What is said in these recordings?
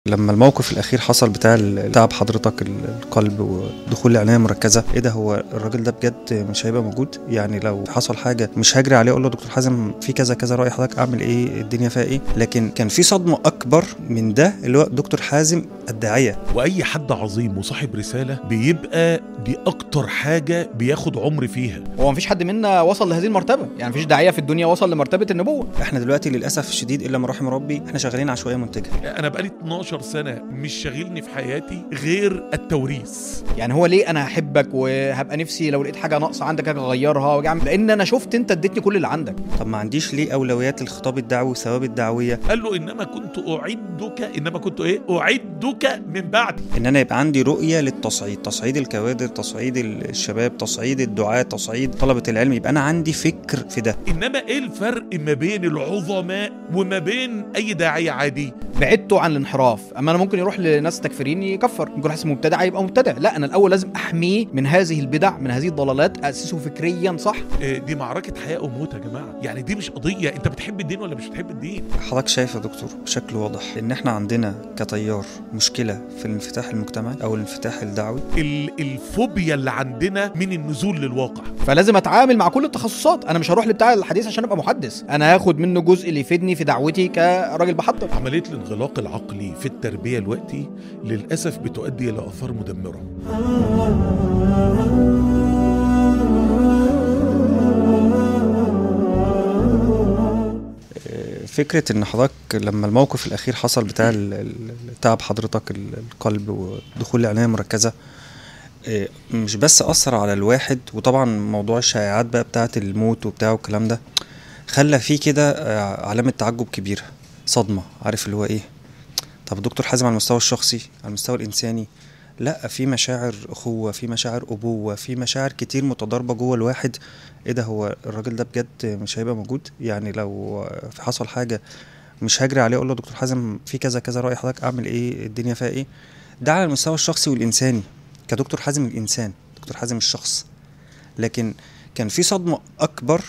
لما الموقف الاخير حصل بتاع ال- تعب حضرتك ال- القلب ودخول العنايه المركزه ايه ده هو الراجل ده بجد مش هيبقى موجود يعني لو حصل حاجه مش هجري عليه اقول له دكتور حازم في كذا كذا راي حضرتك اعمل ايه الدنيا فيها ايه لكن كان في صدمه اكبر من ده اللي هو دكتور حازم الداعيه واي حد عظيم وصاحب رساله بيبقى دي اكتر حاجه بياخد عمر فيها هو مفيش حد منا وصل لهذه المرتبه يعني مفيش داعيه في الدنيا وصل لمرتبه النبوه احنا دلوقتي للاسف الشديد الا من رحم ربي احنا شغالين عشوائيه منتجه انا بقالي 12 سنه مش شاغلني في حياتي غير التوريث يعني هو ليه انا هحبك وهبقى نفسي لو لقيت حاجه ناقصه عندك اجي اغيرها واجي اعمل لان انا شفت انت اديتني كل اللي عندك طب ما عنديش ليه اولويات الخطاب الدعوي والثواب الدعويه قال له انما كنت اعدك انما كنت ايه اعدك من بعدي ان انا يبقى عندي رؤيه للتصعيد تصعيد الكوادر تصعيد الشباب تصعيد الدعاة تصعيد طلبه العلم يبقى انا عندي فكر في ده انما ايه الفرق ما بين العظماء وما بين اي داعيه عادي بعدته عن الانحراف اما انا ممكن يروح لناس تكفيرين يكفر ممكن حاسس مبتدع يبقى مبتدع لا انا الاول لازم احميه من هذه البدع من هذه الضلالات اسسه فكريا صح آه، دي معركه حياه او موت يا جماعه يعني دي مش قضيه انت بتحب الدين ولا مش بتحب الدين حضرتك شايف يا دكتور بشكل واضح ان احنا عندنا كتيار مشكله في الانفتاح المجتمعي او الانفتاح الدعوي ال- الفوبيا اللي عندنا من النزول للواقع فلازم اتعامل مع كل التخصصات انا مش هروح لبتاع الحديث عشان ابقى محدث انا هاخد منه جزء اللي يفيدني في دعوتي كراجل بحضر عمليه الانغلاق العقلي في التربيه الوقتي للاسف بتؤدي الى اثار مدمره فكره ان حضرتك لما الموقف الاخير حصل بتاع ال- ال- تعب حضرتك ال- القلب ودخول العنايه المركزه إيه، مش بس اثر على الواحد وطبعا موضوع الشائعات بقى بتاعه الموت وبتاع والكلام ده خلى فيه كده آه، علامه تعجب كبيره صدمه عارف اللي هو ايه طب دكتور حازم على المستوى الشخصي على المستوى الانساني لا في مشاعر اخوه في مشاعر ابوه في مشاعر كتير متضاربه جوه الواحد ايه ده هو الراجل ده بجد مش هيبقى موجود يعني لو في حصل حاجه مش هجري عليه اقول له دكتور حازم في كذا كذا راي حضرتك اعمل ايه الدنيا فيها ايه ده على المستوى الشخصي والانساني كدكتور حازم الانسان دكتور حازم الشخص لكن كان في صدمه اكبر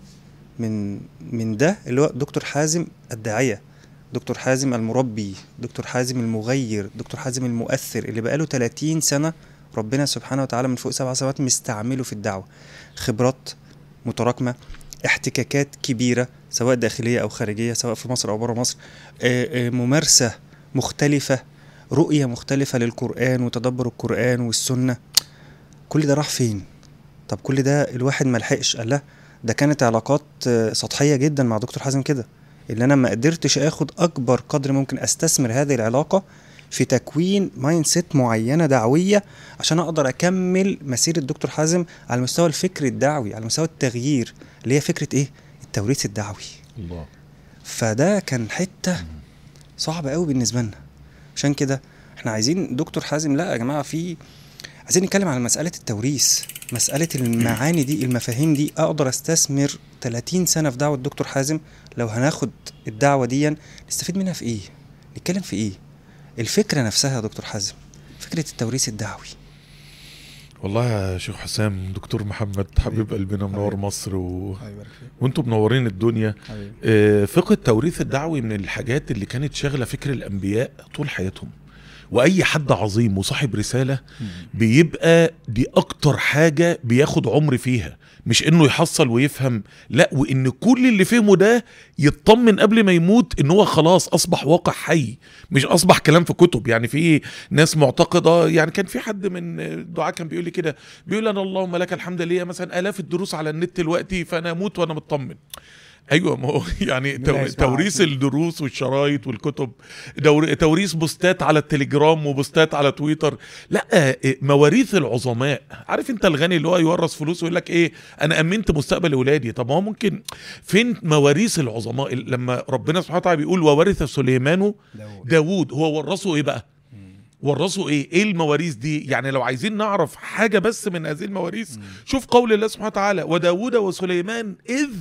من من ده اللي هو دكتور حازم الداعيه دكتور حازم المربي دكتور حازم المغير دكتور حازم المؤثر اللي بقاله 30 سنه ربنا سبحانه وتعالى من فوق سبع سماوات مستعمله في الدعوه خبرات متراكمه احتكاكات كبيره سواء داخليه او خارجيه سواء في مصر او بره مصر آه، آه، ممارسه مختلفه رؤيه مختلفه للقران وتدبر القران والسنه كل ده راح فين طب كل ده الواحد ما لحقش قال لا ده كانت علاقات آه، سطحيه جدا مع دكتور حازم كده اللي انا ما قدرتش اخد اكبر قدر ممكن استثمر هذه العلاقه في تكوين مايند سيت معينه دعويه عشان اقدر اكمل مسيره دكتور حازم على المستوى الفكري الدعوي على مستوى التغيير اللي هي فكره ايه التوريث الدعوي الله فده كان حته صعبه قوي بالنسبه لنا عشان كده احنا عايزين دكتور حازم لا يا جماعه في عايزين نتكلم على مساله التوريث مساله المعاني دي المفاهيم دي اقدر استثمر 30 سنه في دعوه دكتور حازم لو هناخد الدعوه دي نستفيد منها في ايه نتكلم في ايه الفكره نفسها يا دكتور حازم فكره التوريث الدعوي والله يا شيخ حسام دكتور محمد حبيب قلبنا منور مصر و... وانتم منورين الدنيا آه، فقه التوريث الدعوي من الحاجات اللي كانت شاغله فكر الانبياء طول حياتهم واي حد عظيم وصاحب رساله بيبقى دي اكتر حاجه بياخد عمر فيها مش انه يحصل ويفهم لا وان كل اللي فهمه ده يطمن قبل ما يموت ان هو خلاص اصبح واقع حي مش اصبح كلام في كتب يعني في ناس معتقده يعني كان في حد من الدعاة كان بيقول لي كده بيقول انا اللهم لك الحمد لله مثلا الاف الدروس على النت دلوقتي فانا اموت وانا مطمن ايوه ما هو يعني مين تو- اللي هيسمعك؟ توريث الدروس والشرايط والكتب دور توريث بوستات على التليجرام وبوستات على تويتر لا إيه، مواريث العظماء عارف انت الغني اللي هو يورث فلوس ويقول لك ايه انا امنت مستقبل اولادي طب ما هو ممكن فين مواريث العظماء لما ربنا سبحانه وتعالى بيقول وورث سليمان داوود هو ورثه ايه بقى ورثوا ايه ايه المواريث دي يعني لو عايزين نعرف حاجه بس من هذه المواريث شوف قول الله سبحانه وتعالى وداوود وسليمان اذ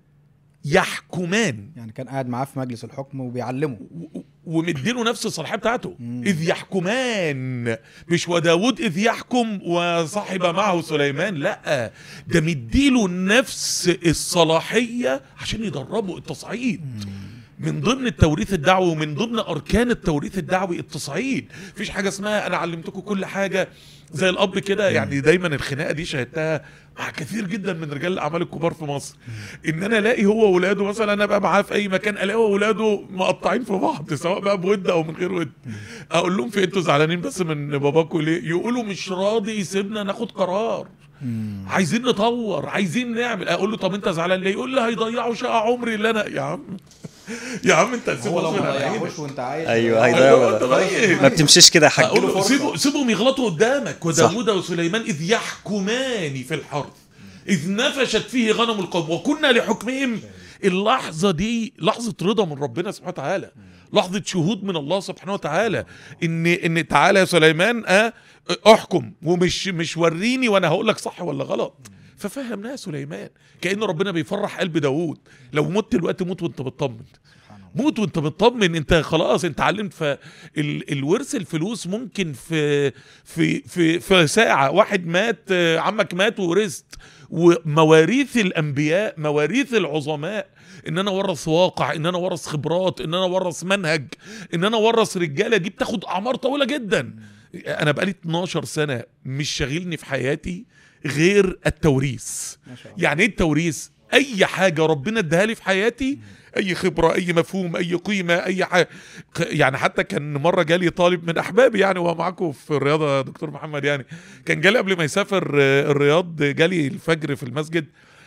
يحكمان يعني كان قاعد معاه في مجلس الحكم وبيعلمه و- ومديله نفس الصلاحيه بتاعته مم. اذ يحكمان مش وداود اذ يحكم وصاحب معه سليمان لا ده مديله نفس الصلاحيه عشان يدربه التصعيد من ضمن التوريث الدعوي ومن ضمن اركان التوريث الدعوي التصعيد مفيش حاجه اسمها انا علمتكم كل حاجه زي الاب كده يعني دايما الخناقه دي شاهدتها مع كثير جدا من رجال الاعمال الكبار في مصر ان انا الاقي هو واولاده مثلا انا ابقى معاه في اي مكان الاقي هو واولاده مقطعين في بعض سواء بقى بود او من غير ود اقول لهم في انتوا زعلانين بس من باباكم ليه يقولوا مش راضي يسيبنا ناخد قرار عايزين نطور عايزين نعمل اقول له طب انت زعلان ليه يقول لي هيضيعوا شقه عمري اللي انا يا عم يا عم انت هو لو غصب ما عن عينك. ضيعوش وانت عايز ايوه أيوة، هيضيعوا أنت طيب. ما بتمشيش كده يا حاج اقول له فرصة. سيبوا سيبهم يغلطوا قدامك وداود وسليمان اذ يحكمان في الحرث اذ نفشت فيه غنم القوم وكنا لحكمهم اللحظه دي لحظه رضا من ربنا سبحانه وتعالى لحظه شهود من الله سبحانه وتعالى ان ان تعالى يا سليمان اه احكم ومش مش وريني وانا هقول لك صح ولا غلط ففهمناها سليمان كان ربنا بيفرح قلب داوود لو مت الوقت موت وانت بتطمن موت وانت بتطمن انت خلاص انت علمت فالورث الفلوس ممكن في في في في ساعه واحد مات آه، عمك مات وورثت ومواريث الانبياء مواريث العظماء ان انا ورث واقع ان انا ورث خبرات ان انا ورث منهج ان انا ورث رجاله دي بتاخد اعمار طويله جدا انا بقالي 12 سنه مش شاغلني في حياتي غير التوريث ما شاء الله. يعني ايه التوريث اي حاجه ربنا اداها لي في حياتي اي خبره اي مفهوم اي قيمه اي حاجه يعني حتى كان مره جالي طالب من احبابي يعني وهو معاكم في الرياضه يا دكتور محمد يعني كان جالي قبل ما يسافر آه، الرياض جالي الفجر في المسجد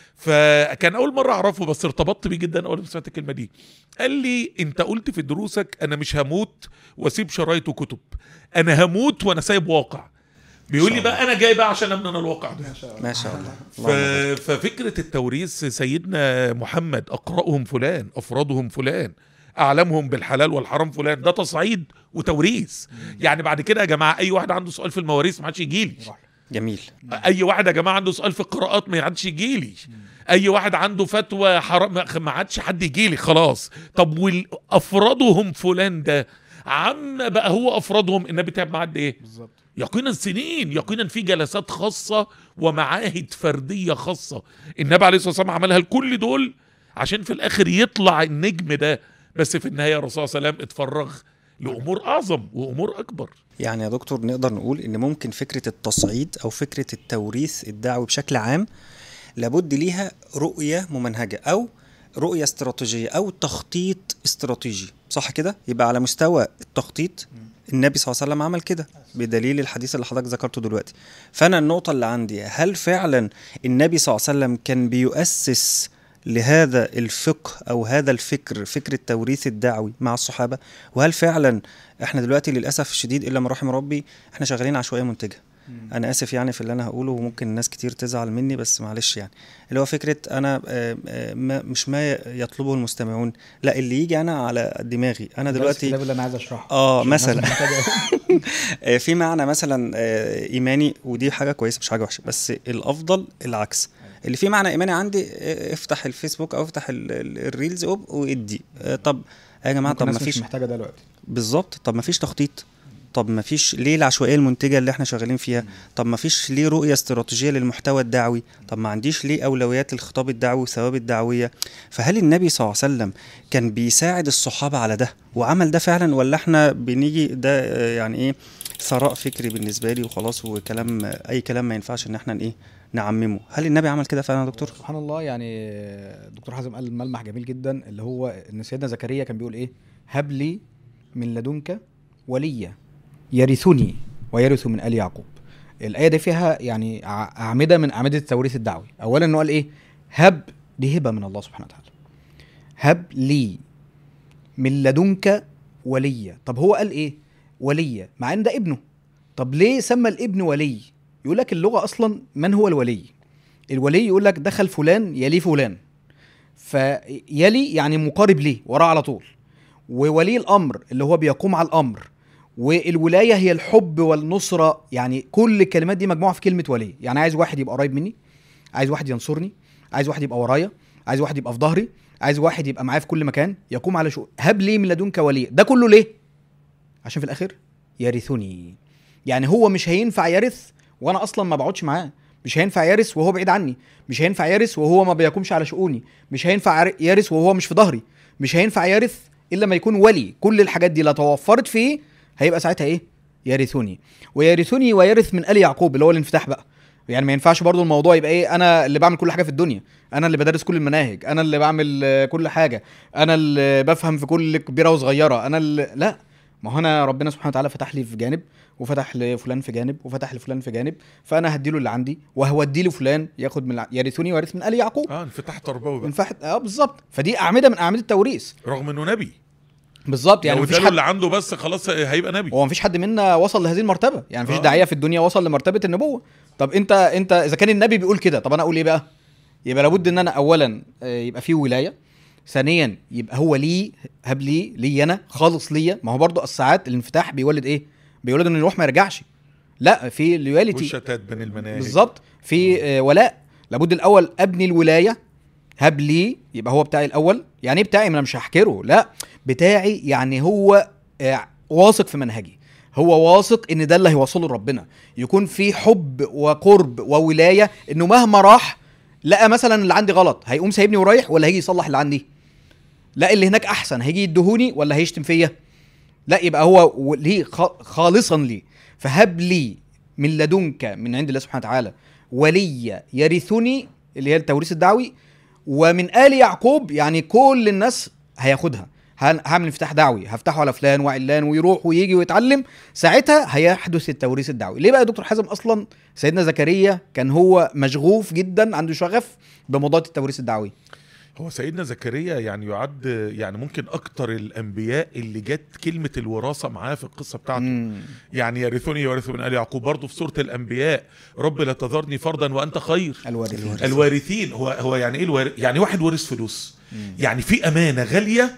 فكان اول مره اعرفه بس ارتبطت بيه جدا اول ما سمعت الكلمه دي قال لي انت قلت في دروسك انا مش هموت واسيب شرايط وكتب انا هموت وانا سايب واقع بيقول لي بقى انا جاي بقى عشان ابني انا الواقع ده ما شاء الله ف... اللهم بارك. ففكرة التوريث سيدنا محمد أقرأهم فلان أفرادهم فلان أعلمهم بالحلال والحرام فلان ده تصعيد وتوريث يعني بعد كده يا جماعة أي واحد عنده سؤال في المواريث ما عادش يجي لي جميل أي واحد يا جماعة عنده سؤال في القراءات ما عادش يجي لي أي واحد عنده فتوى حرام ما- ما عادش حد يجي لي خلاص طب والأفرادهم فلان ده عم بقى هو أفرادهم النبي تعب معاه قد إيه؟ بالظبط يقينا سنين يقينا في جلسات خاصة ومعاهد فردية خاصة النبي عليه الصلاة والسلام عملها لكل دول عشان في الآخر يطلع النجم ده بس في النهاية الرسول صلى الله عليه وسلم اتفرغ لأمور أعظم وأمور أكبر يعني يا دكتور نقدر نقول ان ممكن فكره التصعيد او فكره التوريث الدعوي بشكل عام لابد ليها رؤيه ممنهجه او رؤيه استراتيجيه او تخطيط استراتيجي صح كده يبقى على مستوى التخطيط النبي صلى الله عليه وسلم عمل كده بدليل الحديث اللي حضرتك ذكرته دلوقتي فانا النقطه اللي عندي هل فعلا النبي صلى الله عليه وسلم كان بيؤسس لهذا الفقه او هذا الفكر فكر التوريث الدعوي مع الصحابه وهل فعلا احنا دلوقتي للاسف الشديد الا ما رحم ربي احنا شغالين عشوائيه منتجه انا اسف يعني في اللي انا هقوله وممكن ناس كتير تزعل مني بس معلش يعني اللي هو فكره انا آه، آه، ما مش ما يطلبه المستمعون لا اللي يجي انا على دماغي انا ده دلوقتي الكتاب اللي انا عايز اشرحه اه عشان الناس مثلا محتاجة- آه، في معنى مثلا آه، ايماني ودي حاجه كويسه مش حاجه وحشه بس الافضل العكس اللي فيه معنى ايماني عندي آه، افتح الفيسبوك او افتح ال- ال- الريلز وب- وادي آه، طب يا جماعه ممكن طب ما الناس مش فيش محتاجه ده دلوقتي بالظبط طب ما فيش تخطيط طب ما فيش ليه العشوائيه المنتجه اللي احنا شغالين فيها طب ما فيش ليه رؤيه استراتيجيه للمحتوى الدعوي طب ما عنديش ليه اولويات الخطاب الدعوي والثوابت الدعويه فهل النبي صلى الله عليه وسلم كان بيساعد الصحابه على ده وعمل ده فعلا ولا احنا بنيجي ده آه، يعني ايه ثراء فكري بالنسبه لي وخلاص وكلام آه، اي كلام ما ينفعش ان احنا ايه نعممه هل النبي عمل كده فعلا يا دكتور سبحان الله يعني دكتور حازم قال ملمح جميل جدا اللي هو ان سيدنا زكريا كان بيقول ايه هب لي من لدنك وليا يرثني ويرث من ال يعقوب الايه دي فيها يعني ع- اعمده من اعمده التوريث الدعوي اولا انه قال ايه هب دي هبه من الله سبحانه وتعالى هب لي من لدنك وليا طب هو قال ايه وليا مع ان ده ابنه طب ليه سمى الابن ولي يقول لك اللغه اصلا من هو الولي الولي يقول لك دخل فلان يلي فلان فيلي يعني مقارب ليه وراه على طول وولي الامر اللي هو بيقوم على الامر والولايه هي الحب والنصره يعني كل الكلمات دي مجموعه في كلمه ولي يعني عايز واحد يبقى قريب مني عايز واحد ينصرني عايز واحد يبقى ورايا عايز واحد يبقى في ظهري عايز واحد يبقى معايا في كل مكان يقوم على شؤون هب لي من لدنك ولي ده كله ليه عشان في الاخر يرثني يعني هو مش هينفع يرث وانا اصلا ما بقعدش معاه مش هينفع يرث وهو بعيد عني مش هينفع يرث وهو ما بيقومش على شؤوني مش هينفع يرث وهو مش في ظهري مش هينفع يرث الا لما يكون ولي كل الحاجات دي لا توفرت فيه هيبقى ساعتها ايه يرثني ويرثني ويرث من ال يعقوب اللي هو الانفتاح بقى يعني ما ينفعش برضو الموضوع يبقى ايه انا اللي بعمل كل حاجه في الدنيا انا اللي بدرس كل المناهج انا اللي بعمل آه، كل حاجه انا اللي بفهم في كل كبيره وصغيره انا اللي لا ما هو انا ربنا سبحانه وتعالى فتح لي في جانب وفتح لفلان في جانب وفتح لفلان في جانب فانا هديله اللي عندي وهودي له فلان ياخد من الع- يرثني ويرث من ال يعقوب اه انفتاح تربوي بقى من فحت اه بالظبط فدي اعمده من اعمده التوريث رغم انه نبي بالظبط يعني يعني لو مفيش اداله حد اللي عنده بس خلاص هيبقى نبي هو مفيش حد منا وصل لهذه المرتبه يعني مفيش آه. داعيه في الدنيا وصل لمرتبه النبوه طب انت انت اذا كان النبي بيقول كده طب انا اقول ايه بقى يبقى لابد ان انا اولا آه، يبقى فيه ولايه ثانيا يبقى هو لي هب لي لي انا خالص ليا ما هو برضو الساعات الانفتاح بيولد ايه بيولد ان الروح ما يرجعش لا في لويالتي والشتات بين المناهج بالظبط في آه، ولاء لابد الاول ابني الولايه هب لي يبقى هو بتاعي الاول يعني ايه بتاعي ما انا مش هحكره لا بتاعي يعني هو آه، واثق في منهجي هو واثق ان ده اللي هيوصله لربنا يكون في حب وقرب وولايه انه مهما راح لقى مثلا اللي عندي غلط هيقوم سايبني ورايح ولا هيجي يصلح اللي عندي لا اللي هناك احسن هيجي يدهوني ولا هيشتم فيا لا يبقى هو و- ليه خ- خالصا لي فهب لي من لدنك من عند الله سبحانه وتعالى ولي يرثني اللي هي التوريث الدعوي ومن آل يعقوب يعني كل الناس هياخدها هن- هعمل انفتاح دعوي هفتحه على فلان وعلان ويروح ويجي ويتعلم ساعتها هيحدث التوريث الدعوي ليه بقى يا دكتور حازم اصلا سيدنا زكريا كان هو مشغوف جدا عنده شغف بموضوع التوريث الدعوي هو سيدنا زكريا يعني يعد يعني ممكن اكتر الانبياء اللي جت كلمه الوراثه معاه في القصه بتاعته مم. يعني يرثني يورث من ال يعقوب برضه في سوره الانبياء رب لا تذرني فردا وانت خير الوارثين الوارثين هو هو يعني ايه الوارث يعني واحد ورث فلوس يعني في امانه غاليه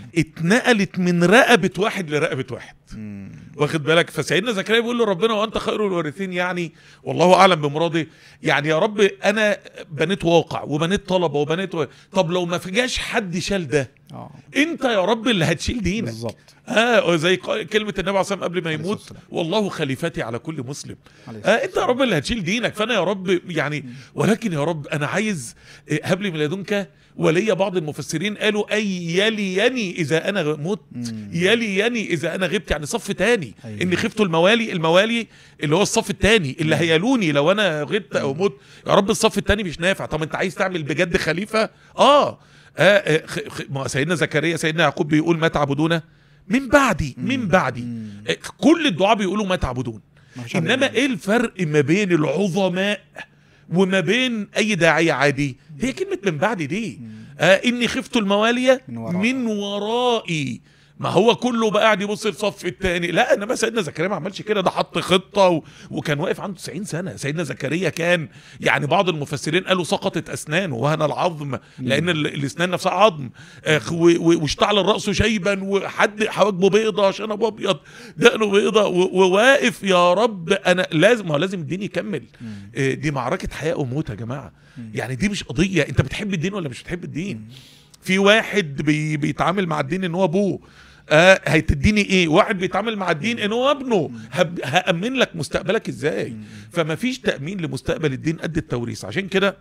اتنقلت من رقبه واحد لرقبه واحد مم. واخد بالك فسيدنا زكريا بيقول له ربنا وانت خير الوارثين يعني والله اعلم بمراده يعني يا رب انا بنيت واقع وبنيت طلبه وبنيت و... طب لو ما فيجاش حد شال ده اه انت يا رب اللي هتشيل دينك بالظبط اه زي قا- كلمه النبي عليه الصلاه والسلام قبل ما عليه يموت الصلاة والله خليفتي على كل مسلم عليه آه انت يا رب اللي هتشيل دينك فانا يا رب يعني ولكن يا رب انا عايز آه، هب لي من لدنك ولي بعض المفسرين قالوا اي يليني اذا انا مت مم. يليني اذا انا غبت يعني صف تاني أيوة. اني خفت الموالي الموالي اللي هو الصف التاني اللي هيلوني لو انا غبت او مت يا رب الصف التاني مش نافع طب انت عايز تعمل بجد خليفه اه, آه, آه خ- خ- ما سيدنا زكريا سيدنا يعقوب بيقول ما تعبدون من بعدي من بعدي مم. آه، كل الدعاء بيقولوا ما تعبدون ما فيش حد انما يعمل. ايه الفرق ما بين العظماء وما بين اي داعيه عادي هي كلمه من بعد دي آه اني خفت المواليه من ورائي. من ورائي ما هو كله بقى قاعد يبص للصف الثاني لا انما سيدنا زكريا ما عملش كده ده حط خطه و... وكان واقف عنده 90 سنه سيدنا زكريا كان يعني بعض المفسرين قالوا سقطت اسنانه وهنا العظم لان ال- الاسنان نفسها عظم آه، و- و- واشتعل الراس شيبا وحد حواجبه بيضه شنبه ابيض دقنه بيضه و- وواقف يا رب انا لازم هو لازم الدين يكمل آه، دي معركه حياه وموت يا جماعه يعني دي مش قضيه انت بتحب الدين ولا مش بتحب الدين في واحد بي بيتعامل مع الدين ان هو ابوه آه هتديني ايه واحد بيتعامل مع الدين ان هو ابنه هب هامن لك مستقبلك ازاي فما فيش تامين لمستقبل الدين قد التوريث عشان كده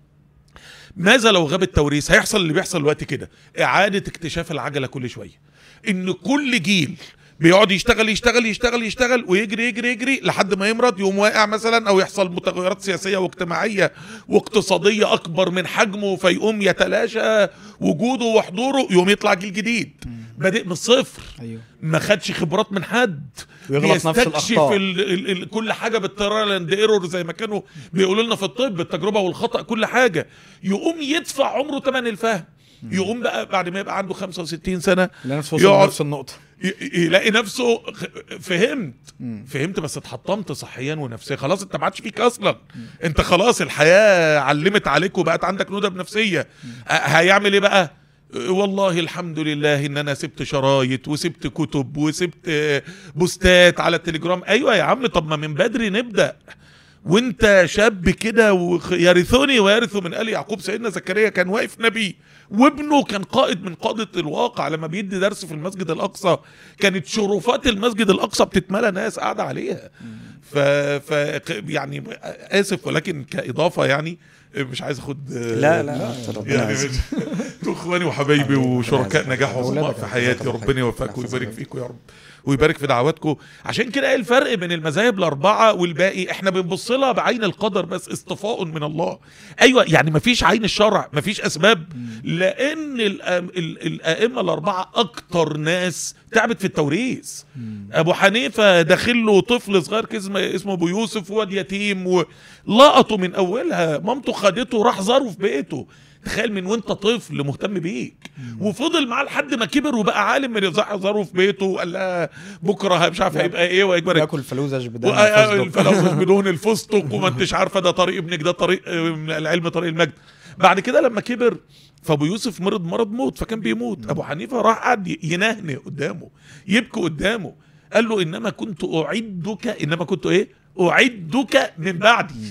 ماذا لو غاب التوريث هيحصل اللي بيحصل دلوقتي كده اعاده اكتشاف العجله كل شويه ان كل جيل بيقعد يشتغل يشتغل يشتغل يشتغل ويجري يجري يجري لحد ما يمرض يقوم واقع مثلا او يحصل متغيرات سياسيه واجتماعيه واقتصاديه اكبر من حجمه فيقوم يتلاشى وجوده وحضوره يقوم يطلع جيل جديد بادئ من الصفر ايوه ما خدش خبرات من حد ويغلط نفس بيستكشف الأخطاء. ال ال ال كل حاجه بالترايل ايرور زي ما كانوا بيقولوا لنا في الطب التجربه والخطا كل حاجه يقوم يدفع عمره ثمن الفهم يقوم بقى بعد ما يبقى عنده 65 سنه لا نفس وصل يقعد- نفس النقطه ي- يلاقي نفسه خ- فهمت مم. فهمت بس اتحطمت صحيا ونفسيا خلاص انت ما عادش فيك اصلا انت خلاص الحياه علمت عليك وبقت عندك ندب نفسيه ه- هيعمل ايه بقى والله الحمد لله ان انا سبت شرايط وسبت كتب وسبت آه، بوستات على التليجرام ايوه يا عم طب ما من بدري نبدا وانت شاب كده وخ- يرثني ويرث من ال يعقوب سيدنا زكريا كان واقف نبي وابنه كان قائد من قادة الواقع لما بيدي درس في المسجد الأقصى كانت شرفات المسجد الأقصى بتتملى ناس قاعدة عليها ف... ف يعني آسف ولكن كإضافة يعني مش عايز اخد لا لا ربنا يعني يعزك. مش- انتوا اخواني وحبايبي حبيبي، وشركاء ربنا نجاح يعزك. وعظماء أولادك في يا حياتي رب. ربنا يوفقكم يحفظك ويبارك يا رب. فيكم يا رب ويبارك في دعواتكم عشان كده ايه الفرق بين المذاهب الاربعه والباقي احنا بنبص لها بعين القدر بس اصطفاء من الله ايوه يعني مفيش عين الشرع مفيش اسباب لان الأم- ال- الائمه الاربعه اكتر ناس تعبت في التوريث ابو حنيفه داخل له طفل صغير كاسمه اسمه ابو يوسف واد يتيم ولقطه من اولها مامته خدته راح زاره في بيته تخيل من وانت طفل مهتم بيك وفضل معاه لحد ما كبر وبقى عالم من راح زاره في بيته وقال لها بكره مش عارف هيبقى ايه ويكبر ياكل فلوزج بدل الفلوس بدون الفستق وما انتش عارفه ده طريق ابنك ده طريق آه، من العلم طريق المجد بعد كده لما كبر فابو يوسف مرض مرض موت فكان بيموت ابو حنيفه راح قعد ي- ينهني قدامه يبكي قدامه قال له انما كنت اعدك انما كنت ايه اعدك من بعدي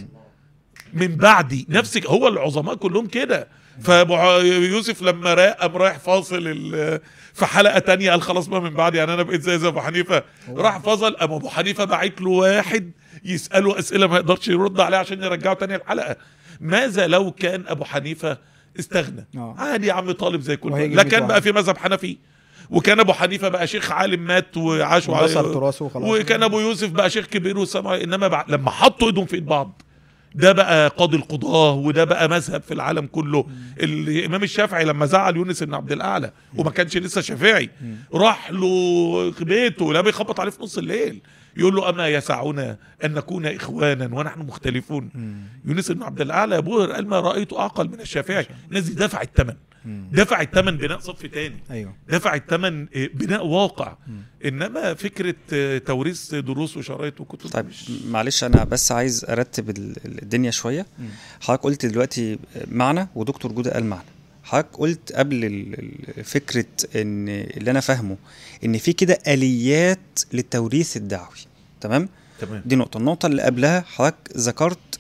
من بعدي نفسك هو العظماء كلهم كده فابو ع- يوسف لما راق قام رايح فاصل ال- في حلقه تانية قال خلاص ما من بعدي يعني انا بقيت زي زي ابو حنيفه راح فصل قام ابو حنيفه بعت له واحد يساله اسئله ما يقدرش يرد عليها عشان يرجعه تاني الحلقه ماذا لو كان ابو حنيفه استغنى آه. عادي يا عم طالب زي كل وهيجي لا مية كان واحد. بقى في مذهب حنفي وكان ابو حنيفه بقى شيخ عالم مات وعاش وع- وانتصر تراثه وخلاص وكان ابو يوسف بقى شيخ كبير وسمع انما بعد لما حطوا ايدهم في ايد بعض ده بقى قاضي القضاه وده بقى مذهب في العالم كله الامام الشافعي لما زعل يونس بن عبد الاعلى وما كانش لسه شافعي راح له بيته لا بيخبط عليه في نص الليل يقول له اما يسعنا ان نكون اخوانا ونحن مختلفون يونس بن عبد الاعلى يا ابوه قال ما رايت اعقل من الشافعي الناس دي دفع الثمن دفع الثمن بناء صف تاني ايوه دفع الثمن بناء واقع انما فكره آه، توريث دروس وشرايط وكتب طيب مش- معلش انا بس عايز ارتب ال- ال- الدنيا شويه حضرتك قلت دلوقتي معنى ودكتور جوده قال معنى حضرتك قلت قبل ال- ال- فكره ان اللي انا فاهمه ان في كده اليات للتوريث الدعوي تمام تمام دي نقطه النقطه اللي قبلها حضرتك ذكرت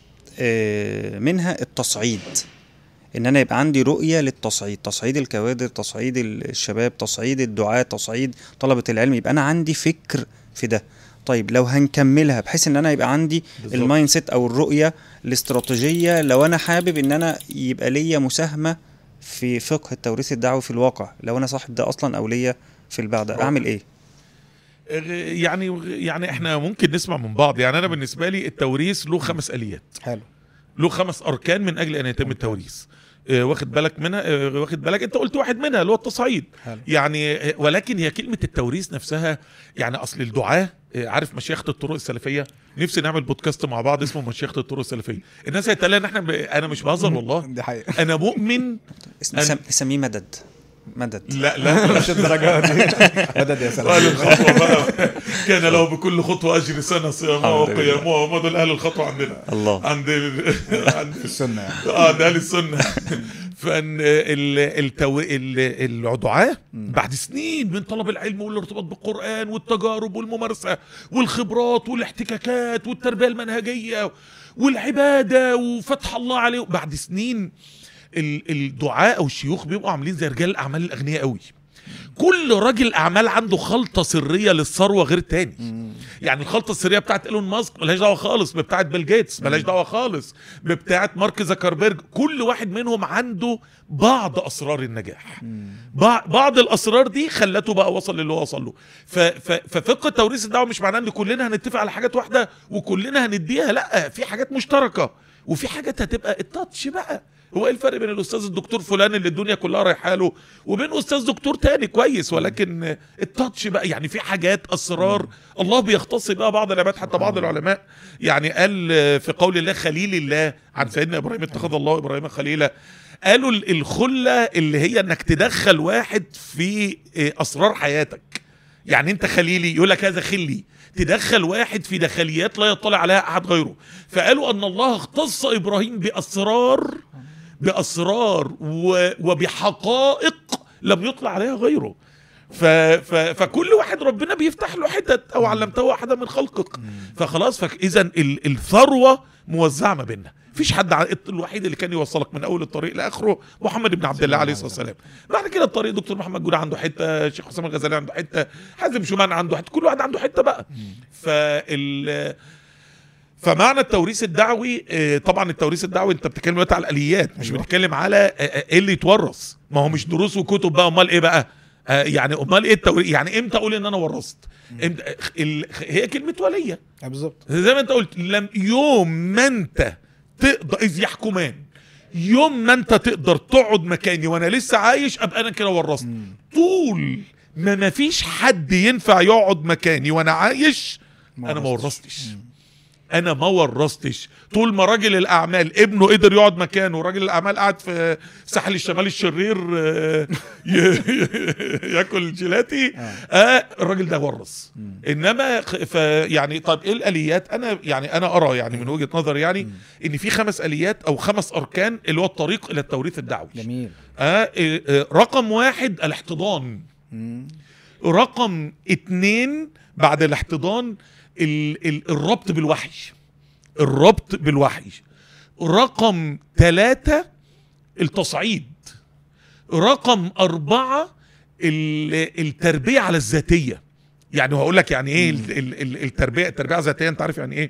آه، منها التصعيد ان انا يبقى عندي رؤيه للتصعيد تصعيد الكوادر تصعيد الشباب تصعيد الدعاة تصعيد طلبه العلم يبقى انا عندي فكر في ده طيب لو هنكملها بحيث ان انا يبقى عندي بالظبط. المايند سيت او الرؤيه الاستراتيجيه لو انا حابب ان انا يبقى ليا مساهمه في فقه التوريث الدعوي في الواقع لو انا صاحب ده اصلا او ليا في البعد اعمل ايه يعني يعني احنا ممكن نسمع من بعض يعني انا بالنسبه لي التوريث له خمس اليات حلو له خمس اركان من اجل ان يتم التوريث آه، واخد بالك منها آه، واخد بالك انت قلت واحد منها اللي هو التصعيد حلو. يعني آه، ولكن هي كلمه التوريث نفسها يعني اصل الدعاه آه، عارف مشيخه الطرق السلفيه نفسي نعمل بودكاست مع بعض اسمه مشيخه الطرق السلفيه الناس هيتقال ان احنا ب... انا مش بهزر والله دي حقيقه انا مؤمن اسم- أنا- نسم- نسميه مدد مدد لا لا مش الدرجه دي مدد يا اهل سلام الخطوه بقى كان له بكل خطوه اجر سنه صيامها الحمد لله. وقيامها هم دول اهل الخطوه عندنا الله عند عند السنه يعني اه ده اهل السنه فان ال- التو... ال- الدعاة بعد سنين من طلب العلم والارتباط بالقران والتجارب والممارسه والخبرات والاحتكاكات والتربيه المنهجيه والعباده وفتح الله عليه بعد سنين ال- الدعاء او الشيوخ بيبقوا عاملين زي رجال الاعمال الاغنياء قوي كل راجل اعمال عنده خلطه سريه للثروه غير التاني يعني الخلطه السريه بتاعت ايلون ماسك ملهاش دعوه خالص بتاعت بيل جيتس ملهاش دعوه خالص بتاعت مارك زكربيرج كل واحد منهم عنده بعض اسرار النجاح بع- بعض الاسرار دي خلته بقى وصل للي هو وصل له ف- ف- ففقه توريث الدعوه مش معناه ان كلنا هنتفق على حاجات واحده وكلنا هنديها لا في حاجات مشتركه وفي حاجات هتبقى التاتش بقى هو ايه الفرق بين الاستاذ الدكتور فلان اللي الدنيا كلها رايحه له وبين استاذ دكتور تاني كويس ولكن التاتش بقى يعني في حاجات اسرار الله بيختص بقى بعض العباد حتى بعض العلماء يعني قال في قول الله خليل الله عن سيدنا ابراهيم اتخذ الله ابراهيم خليلا قالوا ال- الخله اللي هي انك تدخل واحد في اسرار حياتك يعني انت خليلي يقول لك هذا خلي تدخل واحد في دخليات لا يطلع عليها احد غيره فقالوا ان الله اختص ابراهيم باسرار باسرار و- وبحقائق لم يطلع عليها غيره ف ف فكل واحد ربنا بيفتح له حتت او علمته احدا من خلقك فخلاص فاذا الثروه موزعه ما بيننا مفيش حد ع- الوحيد اللي كان يوصلك من اول الطريق لاخره محمد بن عبد الله عليه الصلاه والسلام بعد كده الطريق دكتور محمد جوده عنده حته شيخ حسام الغزالي عنده حته حازم شومان عنده حته كل واحد عنده حته بقى فال فمعنى التوريث الدعوي آه، طبعا التوريث الدعوي انت بتتكلم دلوقتي على الاليات مش أيوة. بتتكلم على آه، آه، ايه اللي يتورث ما هو مش دروس وكتب بقى امال ايه بقى آه، يعني امال ايه التوريث يعني امتى اقول ان انا ورثت امتى ال- هي كلمه وليه آه، بالظبط زي ما انت قلت لم يوم ما انت تقدر اذ يحكمان يوم ما انت تقدر تقعد مكاني وانا لسه عايش ابقى انا كده ورثت طول ما ما فيش حد ينفع يقعد مكاني وانا عايش ما انا ما ورثتش. ورثتش انا ما ورثتش طول ما راجل الاعمال ابنه قدر يقعد مكانه راجل الاعمال قاعد في ساحل الشمال الشرير آه، ي- ياكل جيلاتي آه الراجل ده ورث انما خ- ف يعني طب ايه الاليات انا يعني انا ارى يعني من وجهه نظري يعني ان في خمس اليات او خمس اركان اللي هو الطريق الى التوريث الدعوي جميل آه آه، آه، رقم واحد الاحتضان مم. رقم اتنين بعد الاحتضان ال ال الربط بالوحي الربط بالوحي رقم ثلاثة التصعيد رقم أربعة ال- التربية على الذاتية يعني هقول لك يعني ايه ال- ال- ال- التربية التربية على الذاتية انت عارف يعني ايه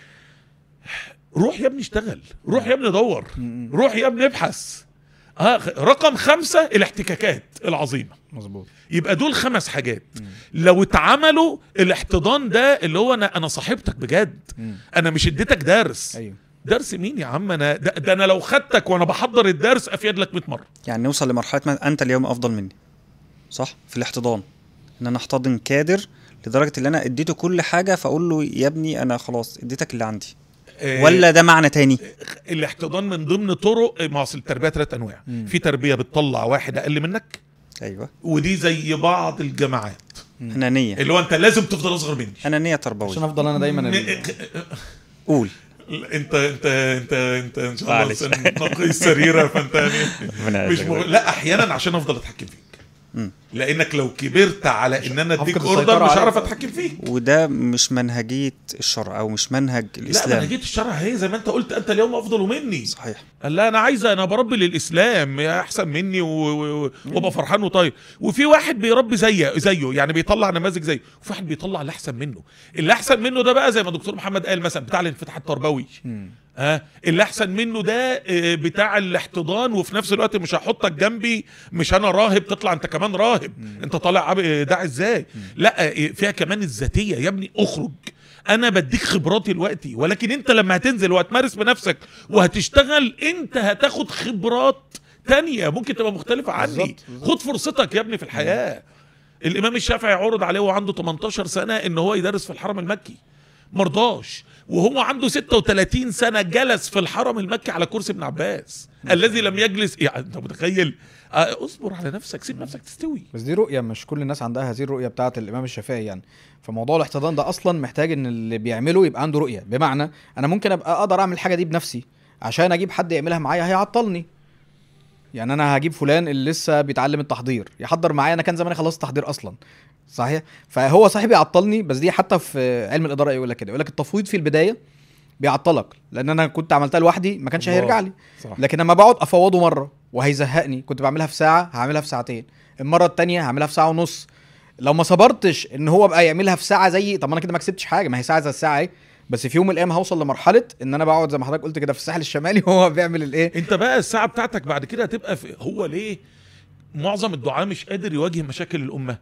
روح يا ابني اشتغل روح يا ابني دور روح يا ابني ابحث آه خ- رقم خمسة الاحتكاكات العظيمة مظبوط يبقى دول خمس حاجات لو اتعملوا الاحتضان ده اللي هو انا انا صاحبتك بجد مم. انا مش اديتك درس ايوه درس مين يا عم انا ده, ده انا لو خدتك وانا بحضر الدرس افيد لك 100 مره يعني نوصل لمرحله ما انت اليوم افضل مني صح في الاحتضان ان انا احتضن كادر لدرجه ان انا اديته كل حاجه فاقول له يا ابني انا خلاص اديتك اللي عندي آه، ولا ده معنى تاني الاحتضان من ضمن طرق ما اصل التربيه ثلاث انواع في تربيه بتطلع واحد اقل منك ايوه ودي زي بعض الجماعات انانيه اللي هو انت لازم تفضل اصغر مني انانيه عشان تربويه افضل انا دايما ال- قول انت انت انت انت ان شاء الله معلش. انسان نقي السريره فانت يعني ربنا مش يعزك مغ... لا احيانا عشان افضل اتحكم فيك مم. لانك لو كبرت على ان انا اديك هفقد اوردر السيطرة مش عليك. هعرف اتحكم فيك وده مش منهجيه الشرع او مش منهج لا الاسلام انا جيت الشرع هي زي ما انت قلت انت اليوم افضل مني صحيح قال لا انا عايزه انا بربي للاسلام يا احسن مني و- و- و- وابقى فرحان وطيب وفي واحد بيربي زيه زيه يعني بيطلع نماذج زيه وفي واحد بيطلع اللي احسن منه اللي احسن منه ده بقى زي ما دكتور محمد قال مثلا بتاع الانفتاح التربوي ها اللي احسن منه ده آه، بتاع الاحتضان وفي نفس الوقت مش هحطك جنبي مش انا راهب تطلع انت كمان راهب انت طالع عب- آه، داعي ازاي لا آه، فيها كمان الذاتيه يا ابني اخرج انا بديك خبراتي دلوقتي ولكن انت لما هتنزل وهتمارس بنفسك وهتشتغل انت هتاخد خبرات تانية ممكن تبقى مختلفة عني بالظبط، بالظبط. خد فرصتك يا ابني في الحياة الامام الشافعي عرض عليه وهو عنده 18 سنة ان هو يدرس في الحرم المكي مرضاش وهو عنده 36 سنة جلس في الحرم المكي على كرسي ابن عباس الذي لم يجلس يعني انت متخيل آه، اصبر على نفسك سيب نفسك تستوي بس دي رؤيه مش كل الناس عندها هذه الرؤيه بتاعه الامام الشافعي يعني فموضوع الاحتضان ده اصلا محتاج ان اللي بيعمله يبقى عنده رؤيه بمعنى انا ممكن ابقى اقدر اعمل الحاجه دي بنفسي عشان اجيب حد يعملها معايا هيعطلني يعني انا هجيب فلان اللي لسه بيتعلم التحضير يحضر معايا انا كان زماني خلصت تحضير اصلا صحيح فهو صاحبي يعطلني بس دي حتى في علم الاداره يقول لك كده يقول لك التفويض في البدايه بيعطلك لان انا كنت عملتها لوحدي ما كانش الله. هيرجع لي صح. لكن لما بقعد افوضه مره وهيزهقني كنت بعملها في ساعه هعملها في ساعتين المره التانية هعملها في ساعه ونص لو ما صبرتش ان هو بقى يعملها في ساعه زي طب ما انا كده ما كسبتش حاجه ما هي ساعه زي الساعه اهي بس في يوم من الايام هوصل لمرحله ان انا بقعد زي ما حضرتك قلت كده في الساحل الشمالي وهو بيعمل الايه انت بقى الساعه بتاعتك بعد كده هتبقى في هو ليه معظم الدعاء مش قادر يواجه مشاكل الامه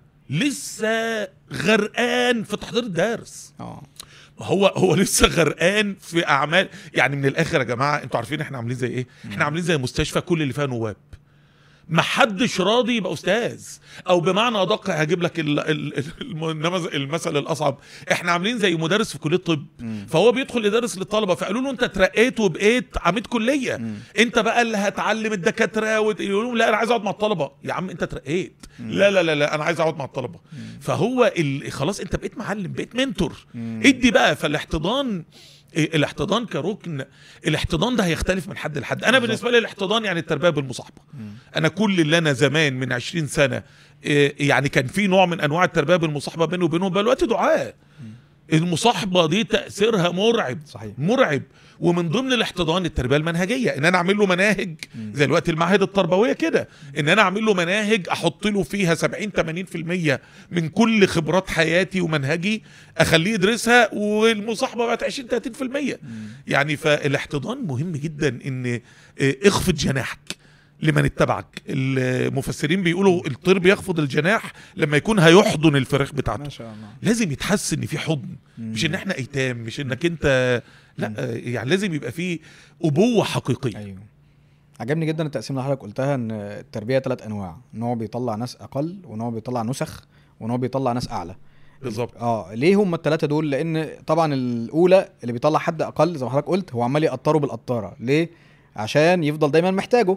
لسه غرقان في تحضير الدرس اه هو هو لسه غرقان في اعمال يعني من الاخر يا جماعه انتوا عارفين احنا عاملين زي ايه احنا عاملين زي مستشفى كل اللي فيها نواب ما حدش راضي يبقى استاذ او بمعنى ادق هجيب لك ال- ال- ال- النمذ- المثل الاصعب احنا عاملين زي مدرس في كليه طب فهو بيدخل يدرس للطلبه فقالوا له انت اترقيت وبقيت عميد كليه انت بقى اللي هتعلم الدكاتره وت- يقولوا لهم لا انا عايز اقعد مع الطلبه يا عم انت اترقيت لا لا لا لا انا عايز اقعد مع الطلبه فهو ال... خلاص انت بقيت معلم بقيت منتور ادي بقى فالاحتضان إيه، الاحتضان كركن الاحتضان ده هيختلف من حد لحد انا بالنسبه لي الاحتضان يعني التربيه بالمصاحبه انا كل اللي انا زمان من 20 سنه إيه، يعني كان في نوع من انواع التربيه بالمصاحبه بيني وبينهم بقى دلوقتي دعاء المصاحبه دي تاثيرها مرعب صحيح مرعب ومن ضمن الاحتضان التربيه المنهجيه ان انا اعمل له مناهج زي الوقت المعاهد التربويه كده ان انا اعمل له مناهج احط له فيها 70 80% من كل خبرات حياتي ومنهجي اخليه يدرسها والمصاحبه بقت 20 30% يعني فالاحتضان مهم جدا ان اه، اخفض جناحك لمن اتبعك المفسرين بيقولوا الطير بيخفض الجناح لما يكون هيحضن الفراخ بتاعته ما شاء الله لازم يتحس ان في حضن مش ان احنا ايتام مش انك انت لا آه، يعني لازم يبقى في ابوه حقيقيه ايوه عجبني جدا التقسيم اللي حضرتك قلتها ان التربيه ثلاث انواع ان هو بيطلع ناس اقل وان هو بيطلع نسخ وان هو بيطلع ناس اعلى بالظبط اه ليه هم الثلاثه دول لان طبعا الاولى اللي بيطلع حد اقل زي ما حضرتك قلت هو عمال يقطره بالقطاره ليه عشان يفضل دايما محتاجه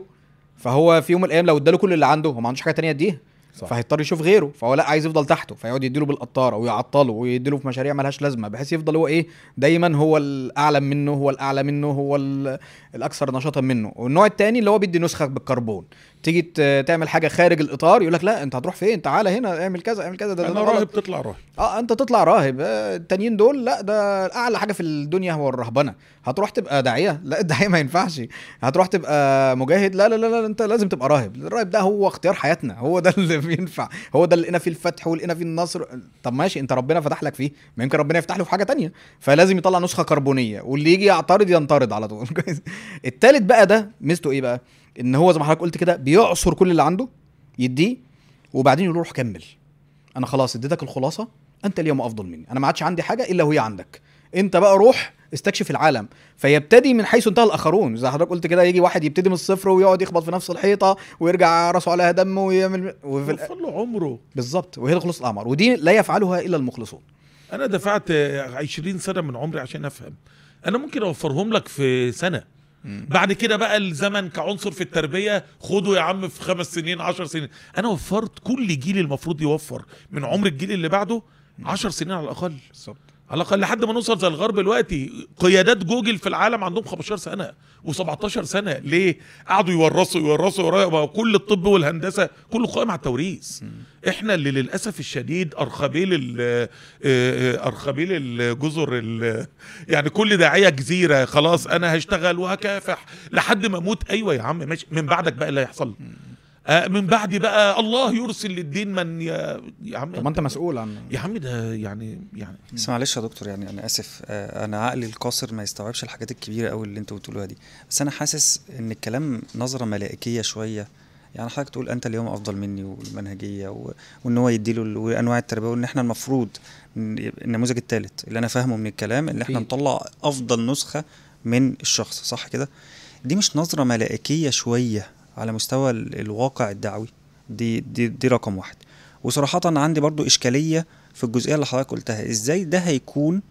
فهو في يوم من الايام لو اداله كل اللي عنده هو ما عندوش حاجه تانية يديها صح. فهيضطر يشوف غيره فهو لا عايز يفضل تحته فيقعد يديله بالقطاره ويعطله ويديله في مشاريع ملهاش لازمه بحيث يفضل هو ايه دايما هو الاعلم منه هو الاعلى منه هو ال- الاكثر نشاطا منه والنوع التاني اللي هو بيدي نسخه بالكربون تيجي ت- تعمل حاجه خارج الاطار يقول لك لا انت هتروح فين تعالى هنا اعمل كذا اعمل كذا ده, انا ده غلط. راهب تطلع راهب اه انت تطلع راهب آه، التانيين دول لا ده اعلى حاجه في الدنيا هو الرهبنه هتروح تبقى داعيه لا الداعيه ما ينفعش هتروح تبقى مجاهد لا لا لا, لا انت لازم تبقى راهب الراهب ده هو اختيار حياتنا هو ده اللي بينفع هو ده اللي لقينا فيه الفتح ولقينا فيه النصر طب ماشي انت ربنا فتح لك فيه ما يمكن ربنا يفتح له في حاجه تانية فلازم يطلع نسخه كربونيه واللي يجي يعترض ينطرد على طول كويس التالت بقى ده ميزته ايه بقى ان هو زي ما حضرتك قلت كده بيعصر كل اللي عنده يديه وبعدين يقول له روح كمل انا خلاص اديتك الخلاصه انت اليوم افضل مني انا ما عادش عندي حاجه الا وهي عندك انت بقى روح استكشف العالم فيبتدي من حيث انتهى الاخرون زي حضرتك قلت كده يجي واحد يبتدي من الصفر ويقعد يخبط في نفس الحيطه ويرجع راسه عليها دم ويعمل وفي الآ- وفر له عمره بالظبط وهي الخلوص الاعمار ودي لا يفعلها الا المخلصون انا دفعت آه، 20 سنه من عمري عشان افهم انا ممكن اوفرهم لك في سنه بعد كده بقى الزمن كعنصر في التربيه خده يا عم في خمس سنين عشر سنين انا وفرت كل جيل المفروض يوفر من عمر الجيل اللي بعده عشر سنين على الاقل بالظبط على الاقل لحد ما نوصل زي الغرب دلوقتي قيادات جوجل في العالم عندهم 15 سنه و17 سنه ليه قعدوا يورثوا يورثوا يورثوا ما هو كل الطب والهندسه كله قائم على التوريث احنا اللي للاسف الشديد ارخبيل ال- آه، آه، ارخبيل الجزر ال- يعني كل داعيه جزيره خلاص انا هشتغل وهكافح لحد ما اموت ايوه يا عم ماشي من بعدك بقى اللي هيحصل آه، من بعدي بقى الله يرسل للدين من يا, يا عم طب ما انت مسؤول عن يا عم ده يعني يعني بس معلش يا دكتور يعني انا اسف آه، انا عقلي القاصر ما يستوعبش الحاجات الكبيره قوي اللي انتوا بتقولوها دي بس انا حاسس ان الكلام نظره ملائكيه شويه يعني حضرتك تقول انت اليوم افضل مني والمنهجيه و... وان هو يديله ال- وانواع التربيه وان احنا المفروض ن- النموذج الثالث اللي انا فاهمه من الكلام اللي احنا أكيد. نطلع افضل نسخه من الشخص صح كده دي مش نظره ملائكيه شويه على مستوى ال- الواقع الدعوي دي دي دي رقم واحد وصراحه عندي برضو اشكاليه في الجزئيه اللي حضرتك قلتها ازاي ده هيكون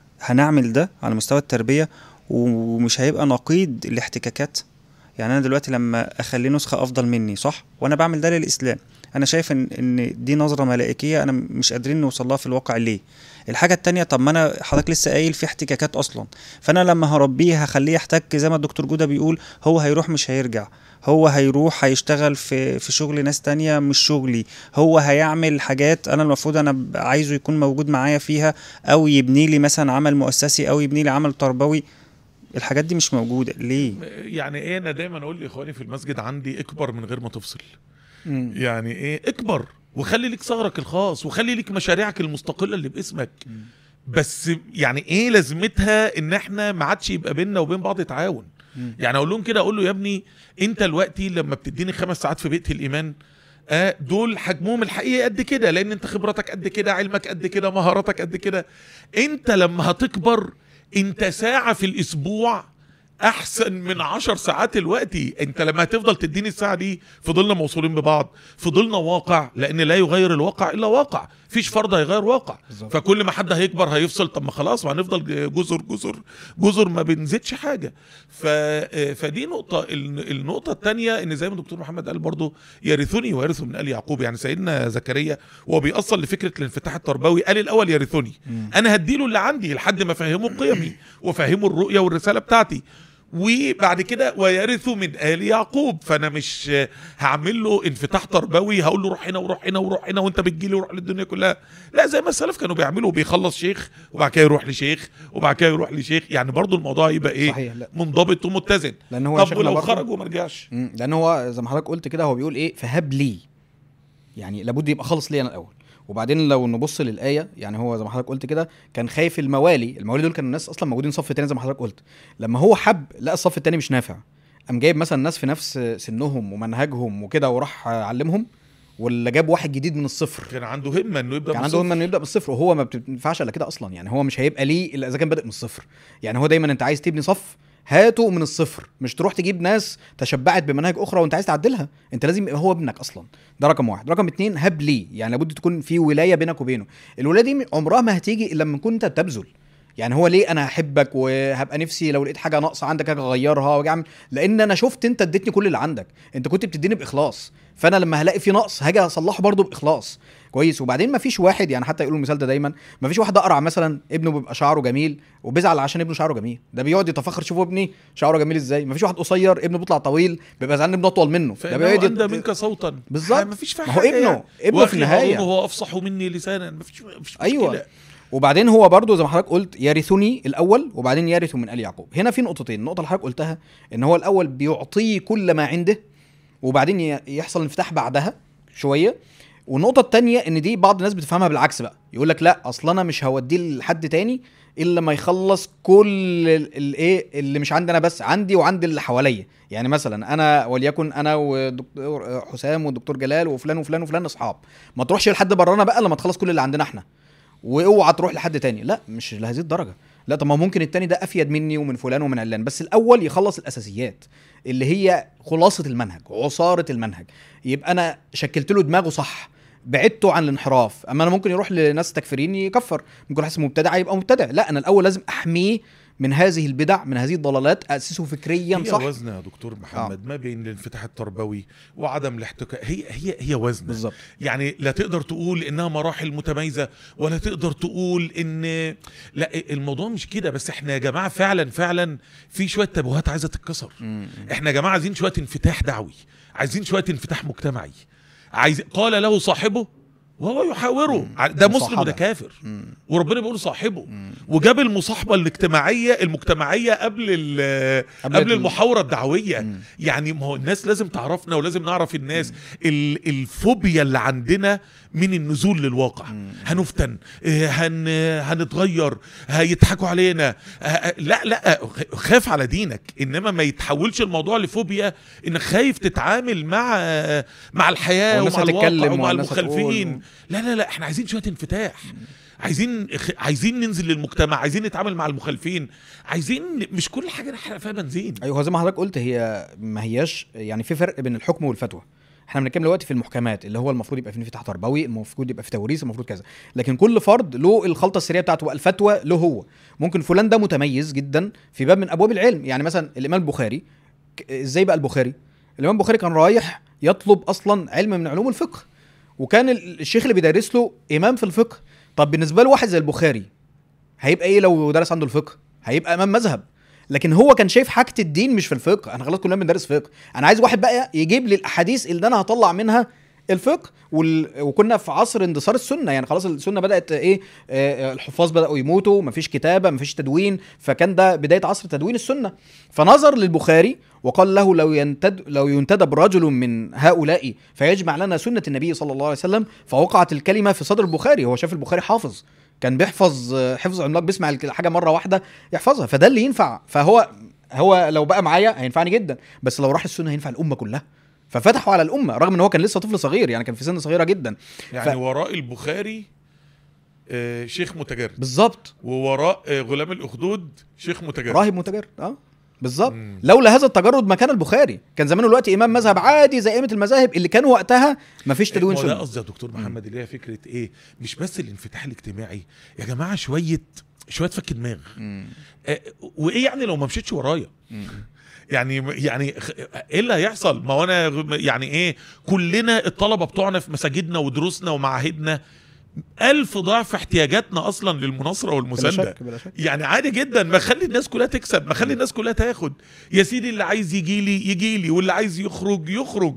هنعمل ده على مستوى التربيه ومش هيبقى نقيض الاحتكاكات يعني انا دلوقتي لما اخليه نسخه افضل مني صح وانا بعمل ده للاسلام انا شايف ان ان دي نظره ملائكيه انا مش قادرين نوصل لها في الواقع ليه الحاجه التانية طب ما انا حضرتك لسه قايل في احتكاكات اصلا فانا لما هربيه هخليه يحتك زي ما الدكتور جوده بيقول هو هيروح مش هيرجع هو هيروح هيشتغل في في شغل ناس تانية مش شغلي هو هيعمل حاجات انا المفروض انا ب- عايزه يكون موجود معايا فيها او يبني لي مثلا عمل مؤسسي او يبني لي عمل تربوي الحاجات دي مش موجوده ليه يعني ايه انا دايما اقول لاخواني في المسجد عندي اكبر من غير ما تفصل مم. يعني ايه اكبر وخلي ليك ثغرك الخاص وخلي ليك مشاريعك المستقله اللي باسمك بس يعني ايه لازمتها ان احنا ما عادش يبقى بيننا وبين بعض تعاون مم. يعني اقول لهم كده اقول له يا ابني انت دلوقتي لما بتديني خمس ساعات في بيئه الايمان آه دول حجمهم الحقيقي قد كده لان انت خبرتك قد كده علمك قد كده مهاراتك قد كده انت لما هتكبر انت ساعه في الاسبوع احسن من عشر ساعات الوقتي انت لما هتفضل تديني الساعه دي فضلنا موصولين ببعض فضلنا واقع لان لا يغير الواقع الا واقع فيش فرد هيغير واقع بالظبط. فكل ما حد هيكبر هيفصل طب ما خلاص ما هنفضل جزر جزر جزر ما بنزيدش حاجه ف... فدي نقطه ال- النقطه الثانيه ان زي ما الدكتور محمد قال برضو يرثني ويرث من ال يعقوب يعني سيدنا زكريا وهو بيأصل لفكره الانفتاح التربوي قال الاول يرثني انا هديله اللي عندي لحد ما افهمه قيمي وافهمه الرؤيه والرساله بتاعتي وبعد كده ويرث من ال يعقوب فانا مش هعمل له انفتاح تربوي هقول له روح هنا وروح هنا وروح هنا وانت بتجي لي وروح للدنيا كلها لا زي ما السلف كانوا بيعملوا بيخلص شيخ وبعد كده يروح لشيخ وبعد كده يروح لشيخ يعني برضو الموضوع يبقى ايه صحيح لا منضبط ومتزن لان هو يا طب شيخنا ولو برضه- خرج وما رجعش مم، لان هو زي ما حضرتك قلت كده هو بيقول ايه فهب لي يعني لابد يبقى خالص لي انا الاول وبعدين لو نبص للايه يعني هو زي ما حضرتك قلت كده كان خايف الموالي الموالي دول كانوا الناس اصلا موجودين صف تاني زي ما حضرتك قلت لما هو حب لقى الصف التاني مش نافع قام جايب مثلا ناس في نفس سنهم ومنهجهم وكده وراح علمهم ولا جاب واحد جديد من الصفر كان عنده همه انه يبدا كان من عنده الصفر. همه انه يبدا من الصفر وهو ما بتنفعش الا كده اصلا يعني هو مش هيبقى ليه الا اذا كان بادئ من الصفر يعني هو دايما انت عايز تبني صف هاته من الصفر مش تروح تجيب ناس تشبعت بمناهج اخرى وانت عايز تعدلها انت لازم يبقى هو ابنك اصلا ده رقم واحد رقم اتنين هب لي يعني لابد تكون في ولايه بينك وبينه الولايه دي عمرها ما هتيجي الا لما تكون انت بتبذل يعني هو ليه انا هحبك وهبقى نفسي لو لقيت حاجه ناقصه عندك هاجي اغيرها واجي اعمل لان انا شفت انت اديتني كل اللي عندك انت كنت بتديني باخلاص فانا لما هلاقي في نقص هاجي اصلحه برضه باخلاص كويس وبعدين ما فيش واحد يعني حتى يقولوا المثال ده دايما ما فيش واحد اقرع مثلا ابنه بيبقى شعره جميل وبيزعل عشان ابنه شعره جميل ده بيقعد يتفخر شوفوا ابني شعره جميل ازاي ما فيش واحد قصير ابنه بيطلع طويل بيبقى زعلان ابنه اطول منه ده فانه بيقعد اندى يت- منك صوتا بالظبط. ما فيش فيها ما هو حاجة ابنه- يعني. ابنه في وأخي النهاية. هارون هو افصح مني لسانا ما فيش ما فيش ايوه مشكلة. وبعدين هو برضو زي ما حضرتك قلت يرثني الاول وبعدين يرث من ال يعقوب هنا في نقطتين النقطه اللي حضرتك قلتها ان هو الاول بيعطيه كل ما عنده وبعدين ي- يحصل انفتاح بعدها شويه والنقطه التانية ان دي بعض الناس بتفهمها بالعكس بقى يقول لك لا اصل انا مش هوديه لحد تاني الا لما يخلص كل ال- الايه اللي مش عندي انا بس عندي وعند اللي حواليا يعني مثلا انا وليكن انا ودكتور حسام والدكتور جلال وفلان وفلان وفلان اصحاب ما تروحش لحد برانا بقى لما تخلص كل اللي عندنا احنا واوعى تروح لحد تاني لا مش لهذه الدرجه لا طب ما ممكن التاني ده افيد مني ومن فلان ومن علان بس الاول يخلص الاساسيات اللي هي خلاصه المنهج عصاره المنهج يبقى انا شكلت له دماغه صح بعدته عن الانحراف اما انا ممكن يروح لناس تكفيرين يكفر ممكن يحس مبتدع يبقى مبتدع لا انا الاول لازم احميه من هذه البدع من هذه الضلالات اسسه فكريا هي صح وزنه يا دكتور محمد ما بين الانفتاح التربوي وعدم الاحتكاك هي هي هي وزنه بالظبط يعني لا تقدر تقول انها مراحل متميزه ولا تقدر تقول ان لا الموضوع مش كده بس احنا يا جماعه فعلا فعلا في شويه تابوهات عايزه تتكسر احنا يا جماعه عايزين شويه انفتاح دعوي عايزين شويه انفتاح مجتمعي عايز قال له صاحبه وهو يحاوره ده مسلم مصاحبة. وده كافر وربنا بيقول صاحبه وجاب المصاحبه الاجتماعيه المجتمعيه قبل ال- قبل قبل ال- المحاوره الدعويه يعني ما هو الناس لازم تعرفنا ولازم نعرف الناس ال- الفوبيا اللي عندنا من النزول للواقع هنفتن آه، هن هنتغير هيضحكوا علينا آه، لا لا خاف على دينك انما ما يتحولش الموضوع لفوبيا انك خايف تتعامل مع مع الحياه والناس ومع الواقع هتتكلم ومع والناس المخالفين هتقول. لا لا لا احنا عايزين شويه انفتاح عايزين عايزين ننزل للمجتمع عايزين نتعامل مع المخالفين عايزين مش كل حاجه نحرق فيها بنزين ايوه هو زي ما حضرتك قلت هي ما هياش يعني في فرق بين الحكم والفتوى احنا بنتكلم دلوقتي في المحكمات اللي هو المفروض يبقى في انفتاح تربوي المفروض يبقى في توريث المفروض كذا لكن كل فرد له الخلطه السريه بتاعته بقى الفتوى له هو ممكن فلان ده متميز جدا في باب من ابواب العلم يعني مثلا الامام البخاري ك- ازاي بقى البخاري الامام البخاري كان رايح يطلب اصلا علم من علوم الفقه وكان ال- الشيخ اللي بيدرس له امام في الفقه طب بالنسبه له واحد زي البخاري هيبقى ايه لو درس عنده الفقه هيبقى امام مذهب لكن هو كان شايف حاجه الدين مش في الفقه انا خلاص كلنا بندرس فقه انا عايز واحد بقى يجيب لي الاحاديث اللي انا هطلع منها الفقه وال... وكنا في عصر اندثار السنه يعني خلاص السنه بدات ايه آه الحفاظ بداوا يموتوا مفيش كتابه مفيش تدوين فكان ده بدايه عصر تدوين السنه فنظر للبخاري وقال له لو ينتد لو ينتدب رجل من هؤلاء فيجمع لنا سنه النبي صلى الله عليه وسلم فوقعت الكلمه في صدر البخاري هو شاف البخاري حافظ كان بيحفظ آه، حفظ عملاق بيسمع الحاجه مره واحده يحفظها فده اللي ينفع فهو هو لو بقى معايا هينفعني جدا بس لو راح السنه هينفع الامه كلها ففتحوا على الامه رغم ان هو كان لسه طفل صغير يعني كان في سن صغيره جدا يعني ف- وراء البخاري آه، شيخ متجرد بالظبط ووراء آه، غلام الاخدود شيخ متجرد راهب متجرد اه بالظبط مم. لولا هذا التجرد ما كان البخاري كان زمانه دلوقتي امام مذهب عادي زي ائمه المذاهب اللي كان وقتها ما فيش تدوين ما هو ده سنه قصدي يا دكتور محمد اللي هي فكره ايه مش بس الانفتاح الاجتماعي يا جماعه شويه شويه فك دماغ آه، وايه يعني لو ما مشيتش ورايا يعني يعني خ- ايه اللي هيحصل ما هو انا غ- يعني ايه كلنا الطلبه بتوعنا في مساجدنا ودروسنا ومعاهدنا ألف ضعف احتياجاتنا اصلا للمناصره بلا والمسانده شك بلا شك يعني عادي جدا ما خلي الناس كلها تكسب ما خلي الناس كلها تاخد يا سيدي اللي عايز يجي لي يجي لي واللي عايز يخرج يخرج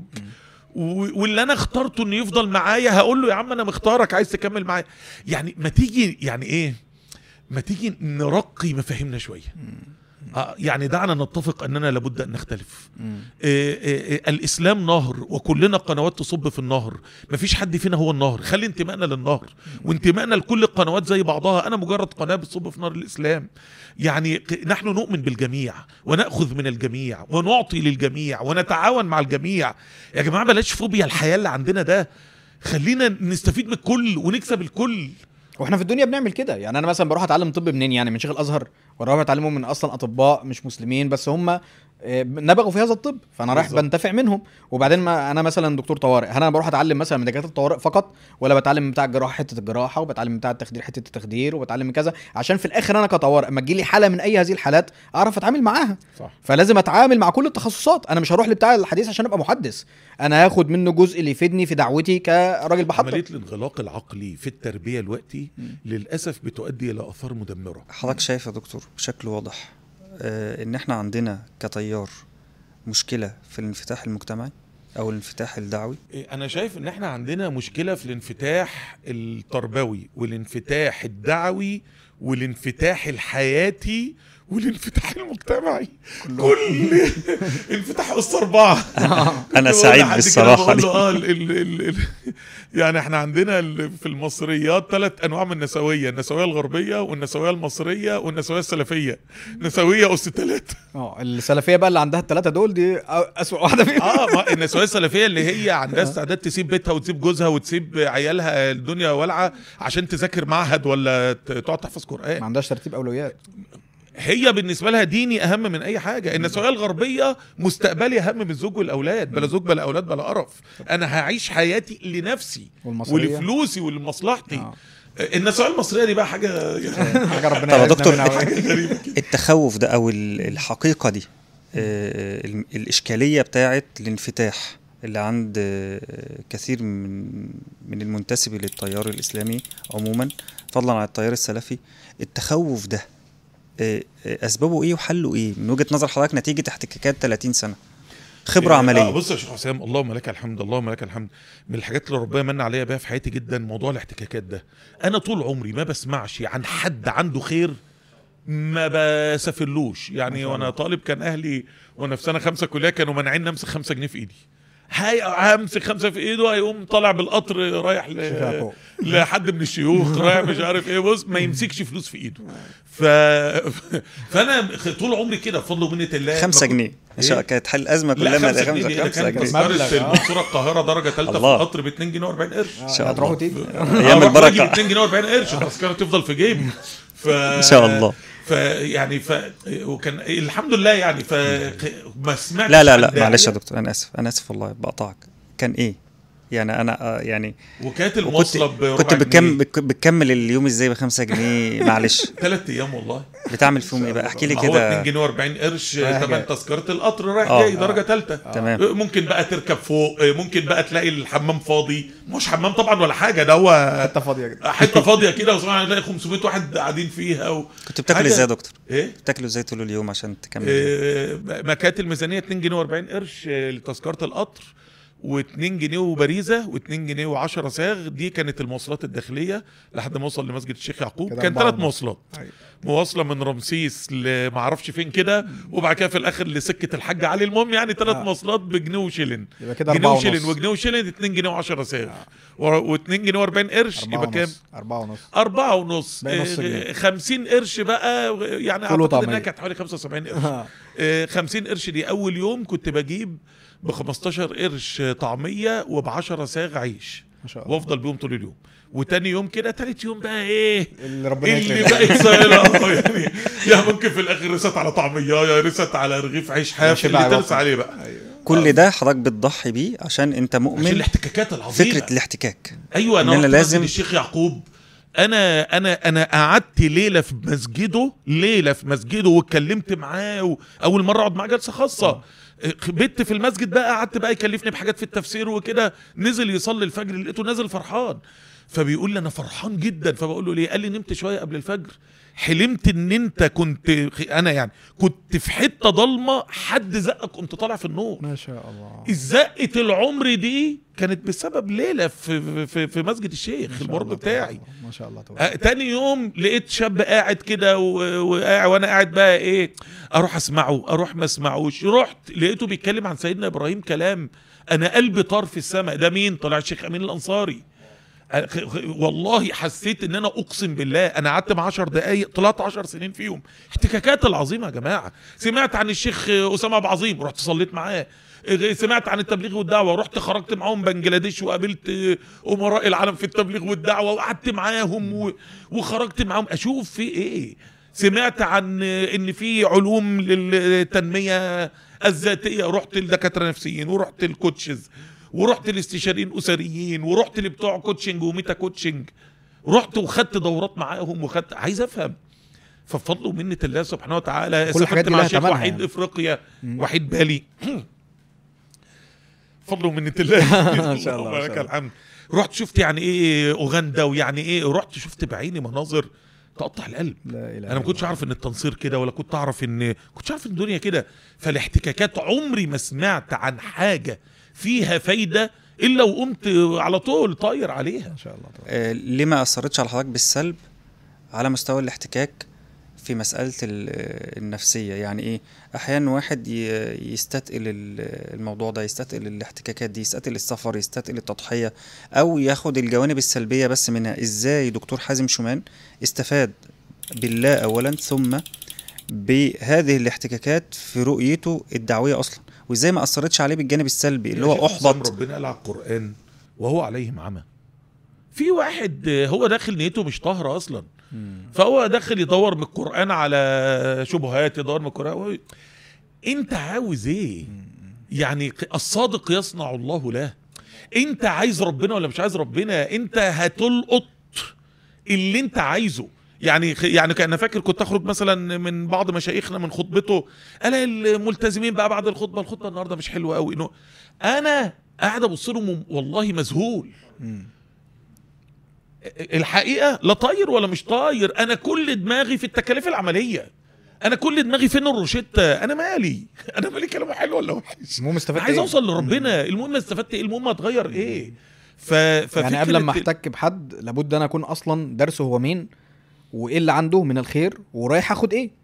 و- واللي انا اخترته انه يفضل معايا هقول له يا عم انا مختارك عايز تكمل معايا يعني ما تيجي يعني ايه ما تيجي نرقي مفاهيمنا شويه آه يعني دعنا نتفق اننا لابد ان نختلف مم. آه، آه، آه، الاسلام نهر وكلنا قنوات تصب في النهر مفيش حد فينا هو النهر خلي انتمائنا للنهر وانتمائنا لكل القنوات زي بعضها انا مجرد قناه بتصب في نهر الاسلام يعني ق- نحن نؤمن بالجميع وناخذ من الجميع ونعطي للجميع ونتعاون مع الجميع يا جماعه بلاش فوبيا الحياه اللي عندنا ده خلينا نستفيد من الكل ونكسب الكل واحنا في الدنيا بنعمل كده يعني انا مثلا بروح اتعلم طب منين يعني من شيخ الازهر وراهم اتعلموا من اصلا اطباء مش مسلمين بس هم آه، نبغوا في هذا الطب فانا رايح بالظبط. بنتفع منهم وبعدين ما انا مثلا دكتور طوارئ هل انا بروح اتعلم مثلا من دكاتره الطوارئ فقط ولا بتعلم بتاع الجراحه حته الجراحه وبتعلم بتاع التخدير حته التخدير وبتعلم من كذا عشان في الاخر انا كطوارئ اما تجي لي حاله من اي هذه الحالات اعرف اتعامل معاها صح فلازم اتعامل مع كل التخصصات انا مش هروح لبتاع الحديث عشان ابقى محدث انا هاخد منه جزء اللي يفيدني في دعوتي كراجل بحضر عمليه الانغلاق العقلي في التربيه الوقتي للاسف بتؤدي الى اثار مدمره حضرتك شايف يا دكتور بشكل واضح آه ان احنا عندنا كتيار مشكله في الانفتاح المجتمعي او الانفتاح الدعوي انا شايف ان احنا عندنا مشكله في الانفتاح التربوي والانفتاح الدعوي والانفتاح الحياتي والانفتاح المجتمعي كل انفتاح قص اربعه انا كنت بقول سعيد لحد كده بالصراحه بقول دي له اه ال ال ال ال يعني احنا عندنا ال- في المصريات ثلاث انواع من النسويه النسويه الغربيه والنسويه المصريه والنسويه السلفيه نسويه اس ثلاثه اه السلفيه بقى اللي عندها الثلاثه دول دي أ- اسوأ واحده فيهم اه ما النسويه السلفيه اللي هي عندها استعداد تسيب بيتها وتسيب جوزها وتسيب عيالها الدنيا والعه عشان تذاكر معهد ولا ت- تقعد تحفظ ما قران عندهاش ترتيب اولويات هي بالنسبه لها ديني اهم من اي حاجه النسويه الغربيه مستقبلي اهم من الزوج والاولاد بلا زوج بلا اولاد بلا قرف انا هعيش حياتي لنفسي والمصريه ولفلوسي ولمصلحتي آه. النسويه المصريه دي بقى حاجه حاجه ربنا طب يا يعزنا دكتور، منها وإيه. حاجه غريبه كده التخوف ده او ال- الحقيقه دي آه، ال- الاشكاليه بتاعه الانفتاح اللي عند آه، كثير من من المنتسبي للتيار الاسلامي عموما فضلا عن التيار السلفي التخوف ده آه، آه، اسبابه ايه وحله ايه من وجهه نظر حضرتك نتيجه احتكاكات 30 سنه خبره آه عمليه بص يا شيخ حسام اللهم لك الحمد اللهم لك الحمد من الحاجات اللي ربنا من عليا بيها في حياتي جدا موضوع الاحتكاكات ده انا طول عمري ما بسمعش عن حد عنده خير ما بسافرلوش يعني وانا طالب كان اهلي وانا في سنه خمسه كليه كانوا مانعين امسك خمسة جنيه في ايدي هاي همسك خمسه في ايده هيقوم طالع بالقطر رايح ل... شيخ يعقوب. لحد من الشيوخ رايح مش عارف ايه بص ما يمسكش فلوس في ايده ف... فانا طول عمري كده بفضل ومنه الله 5 ما- جنيه عشان إيه؟ كانت حل الازمه لا كلها 5 جنيه دي ده 5 كان جنيه مبلغ، تذكره آه. المنصوره القاهره درجه ثالثه في الله. القطر ب 2 جنيه و40 قرش ان شاء هتروحوا الله تيجي ايام البركه 2 جنيه و40 قرش التذكره تفضل في جيبي ف ان شاء الله فيعني ف وكان الحمد لله يعني ف ما سمعتش لا لا عن لا داعية. معلش يا دكتور انا اسف انا اسف والله بقطعك كان ايه يعني انا آه، يعني وكانت وكنت المواصله بربع كنت بكم جنيه. بك- بتكمل اليوم ازاي ب 5 جنيه معلش ثلاث ايام والله بتعمل فيهم ايه بقى احكي لي ما هو كده 2 جنيه و40 قرش رايح ثمن جاي. تذكره القطر رايح آه. جاي درجه ثالثه تمام ممكن بقى تركب فوق ممكن بقى تلاقي الحمام فاضي مش حمام طبعا ولا حاجه ده هو حته فاضيه كده حته فاضيه كده وسبحان الله 500 واحد قاعدين فيها و... كنت بتاكل حاجة- ازاي يا دكتور ايه بتاكلوا ازاي طول اليوم عشان تكمل آه، ما كانت الميزانيه 2 جنيه و40 قرش آه، لتذكره القطر و2 جنيه وبريزه و2 جنيه و10 صاغ دي كانت المواصلات الداخليه لحد ما اوصل لمسجد الشيخ يعقوب كده كان أربعة ثلاث ونص. مواصلات أيوة. مواصله من رمسيس لمعرفش فين كده وبعد كده في الاخر لسكه الحاج علي المهم يعني ثلاث آه. مواصلات بجنيه وشلن يبقى كده جنيه أربعة وشلن ونص وجنيه وشلن 2 جنيه و10 صاغ و2 جنيه و40 قرش أربعة يبقى كام؟ ونص أربعة ونص أربعة ونص باقي نص آه، جنيه. 50 قرش بقى يعني فول أعتقد إنها وطعمية. كانت حوالي 75 قرش آه. آه، 50 قرش دي اول يوم كنت بجيب ب 15 قرش طعميه وب 10 صاغ عيش ما شاء الله وافضل بيهم طول اليوم وتاني يوم كده تالت يوم بقى ايه اللي ربنا اللي يكرمك بقت سائله آه، يعني يا ممكن في الاخر رست على طعميه يا رست على رغيف عيش حاف شبع اللي ترس بطن. عليه بقى كل ده حضرتك بتضحي بيه عشان انت عشان مؤمن الاحتكاكات العظيمه فكره الاحتكاك ايوه انا إن أنا رحت لازم- مسجد الشيخ يعقوب انا انا انا قعدت ليله في مسجده ليله في مسجده واتكلمت معاه و- اول مره اقعد معاه جلسه خاصه بت في المسجد بقى قعدت بقى يكلفني بحاجات في التفسير وكده نزل يصلي الفجر لقيته نازل فرحان فبيقول لي انا فرحان جدا فبقول له ليه قال لي نمت شويه قبل الفجر حلمت ان انت كنت انا يعني كنت في حته ضلمه حد زقك كنت طالع في النور ما شاء الله الزقه العمر دي كانت بسبب ليله في في, في مسجد الشيخ المرب بتاعي ما شاء الله آه تاني يوم لقيت شاب قاعد كده وقاعد وانا قاعد بقى ايه اروح اسمعه اروح ما اسمعوش رحت لقيته بيتكلم عن سيدنا ابراهيم كلام انا قلبي طار في السماء ده مين طلع الشيخ امين الانصاري والله حسيت ان انا اقسم بالله انا قعدت مع 10 دقايق طلعت 10 سنين فيهم احتكاكات العظيمه يا جماعه سمعت عن الشيخ اسامه ابو عظيم رحت صليت معاه سمعت عن التبليغ والدعوه رحت خرجت معاهم بنجلاديش وقابلت امراء العالم في التبليغ والدعوه وقعدت معاهم وخرجت معاهم اشوف في ايه سمعت عن ان في علوم للتنميه الذاتيه رحت لدكاتره نفسيين ورحت الكوتشز ورحت لاستشاريين اسريين ورحت لبتوع كوتشنج وميتا كوتشنج رحت وخدت دورات معاهم وخدت عايز افهم فبفضل ومنة الله سبحانه وتعالى كل الحاجات دي مع لها شيخ تمنها وحيد يعني. افريقيا وحيد بالي فضل ومنة الله ما شاء الله، ما شاء لك الله. الحمد رحت شفت يعني ايه اوغندا ويعني ايه رحت شفت بعيني مناظر تقطع القلب لا اله انا ما كنتش عارف ان التنصير كده ولا كنت اعرف ان كنتش عارف ان الدنيا كده فالاحتكاكات عمري ما سمعت عن حاجه فيها فايده الا وقمت على طول طاير عليها ما شاء الله طبعا. آه، ليه ما اثرتش على حضرتك بالسلب على مستوى الاحتكاك في مسألة ال- آه، النفسية يعني ايه احيانا واحد ي- يستثقل ال- الموضوع ده يستثقل الاحتكاكات دي يستثقل السفر يستثقل التضحية او ياخد الجوانب السلبية بس منها ازاي دكتور حازم شومان استفاد بالله اولا ثم بهذه الاحتكاكات في رؤيته الدعوية اصلا وازاي ما اثرتش عليه بالجانب السلبي اللي يا هو شيخ حسام احبط ربنا قال على القران وهو عليهم عمى في واحد هو داخل نيته مش طاهره اصلا فهو داخل يدور من القران على شبهات يدور من القران هو- انت عاوز ايه يعني الصادق يصنع الله له انت عايز ربنا ولا مش عايز ربنا انت هتلقط اللي انت عايزه يعني يعني كان فاكر كنت اخرج مثلا من بعض مشايخنا من خطبته الاقي الملتزمين بقى بعد الخطبه الخطبه النهارده مش حلوه قوي انه انا قاعد ابص لهم والله مذهول مم. الحقيقه لا طاير ولا مش طاير انا كل دماغي في التكاليف العمليه انا كل دماغي فين الروشته انا مالي انا مالي كلامه حلو ولا وحش المهم استفدت عايز إيه؟ اوصل لربنا المهم استفدت ايه المهم اتغير ايه ف... ففكرة يعني قبل ما احتك بحد لابد انا اكون اصلا درسه هو مين وايه اللي عنده من الخير ورايح اخد ايه